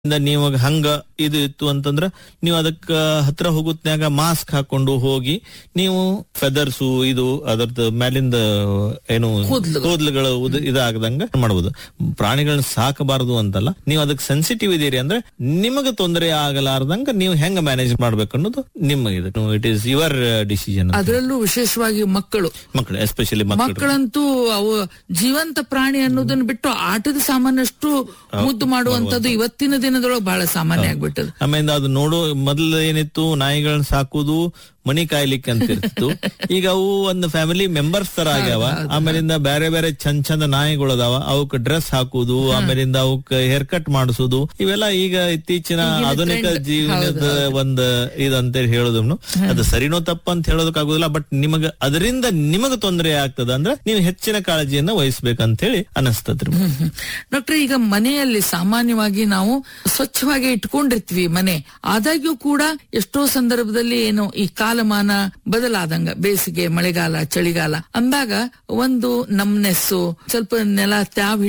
ಇಂದ ನೀವು ಹಂಗ ಇದು ಇತ್ತು ಅಂತಂದ್ರ ನೀವು ಅದಕ್ಕ ಹತ್ರ ಹೋಗುತ್ನ್ಯಾಗ ಮಾಸ್ಕ್ ಹಾಕೊಂಡು ಹೋಗಿ ನೀವು ಫೆದರ್ಸು ಇದು ಅದರದ ಮ್ಯಾಲಿಂದ ಏನು ಕೂದ್ಲು. ಕೂದಲುಗಳು ಇದಾಗದಂಗ ಮಾಡಬಹುದು ಪ್ರಾಣಿಗಳನ್ನ ಸಾಕಬಾರದು ಅಂತಲ್ಲ ನೀವು ಅದಕ್ಕೆ ಸೆನ್ಸಿಟಿವ್ ಇದೀರಿ ಅಂದ್ರೆ ನಿಮಗೆ ತೊಂದರೆ ಆಗಲಾರ್ದಂಗ ನೀವು ಹೆಂಗ ಮ್ಯಾನೇಜ್ ಮಾಡ್ಬೇಕು ಅನ್ನೋದು ನಿಮ್ಮ ಇದು ಇಟ್ ಈಸ್ ಯುವರ್ ಡಿಸಿಷನ್ ಅದರಲ್ಲೂ ವಿಶೇಷವಾಗಿ ಮಕ್ಕಳು ಮಕ್ಕಳು ಎಸ್ಪೆಷಲಿ ಮಕ್ಕಳು ಮಕ್ಕಳಂತೂ ಅವು ಜೀವಂತ ಪ್ರಾಣಿ ಅನ್ನೋದನ್ನ ಬಿಟ್ಟು ಆಟದ ಸಾಮಾನಷ್ಟು ಮುದ್ದು ಮಾಡುವಂತದ್ದು ಇವತ್ತಿನ ದಿನದೊಳಗೆ ಬಹಳ ಸಾಮಾನ್ಯ ಆಗ್ಬಿಟ್ಟದು ಆಮೇಲೆ ಅದು ನೋಡು ಮೊದಲು ಏನಿತ್ತು ನಾಯಿಗಳನ್ನ ಸಾಕುದು ಮನಿ ಕಾಯ್ಲಿಕ್ಕೆ ಅಂತ ಇರ್ತಿತ್ತು ಈಗ ಅವು ಒಂದು ಫ್ಯಾಮಿಲಿ ಮೆಂಬರ್ಸ್ ತರ ಆಗ್ಯಾವ ಆಮೇಲಿಂದ ಬೇರೆ ಬೇರೆ ಚಂದ ಚಂದ ನಾಯಿಗಳು ಅದಾವ ಅವಕ್ ಡ್ರೆಸ್ ಹಾಕುದು ಆಮೇಲಿಂದ ಅವಕ್ ಹೇರ್ ಕಟ್ ಮಾಡಿಸುದು ಇವೆಲ್ಲ ಈಗ ಇತ್ತೀಚಿನ ಆಧುನಿಕ ಜೀವನದ ಒಂದ್ ಇದಂತ ಹೇಳೋದನ್ನು ಅದು ಸರಿನೋ ತಪ್ಪ ಅಂತ ಹೇಳೋದಕ್ ಆಗುದಿಲ್ಲ ಬಟ್ ನಿಮಗ ಅದರಿಂದ ನಿಮಗ ತೊಂದರೆ ಆಗ್ತದ ಅಂದ್ರೆ ನೀವು ಹೆಚ್ಚಿನ ಕಾಳಜಿಯನ್ನ ವಹಿಸ್ಬೇಕಂತ ಹೇಳಿ ಅನಸ್ತದ್ರಿ ಡಾಕ್ಟರ್ ಈಗ ಮನೆಯಲ್ಲಿ ಸಾಮಾನ್ಯವಾಗಿ ನಾವು ಸ್ವಚ್ಛವಾಗಿ ಇಟ್ಕೊಂಡಿರ್ತೀವಿ ಮನೆ ಆದಾಗ್ಯೂ ಕೂಡ ಎಷ್ಟೋ ಸಂದರ್ಭದಲ್ಲಿ ಏನು ಈ ಕಾಲಮಾನ ಬದಲಾದಂಗ ಬೇಸಿಗೆ ಮಳೆಗಾಲ ಚಳಿಗಾಲ ಅಂದಾಗ ಒಂದು ನಮ್ನೆಸ್ಸು ಸ್ವಲ್ಪ ನೆಲ ತ್ಯಾವ್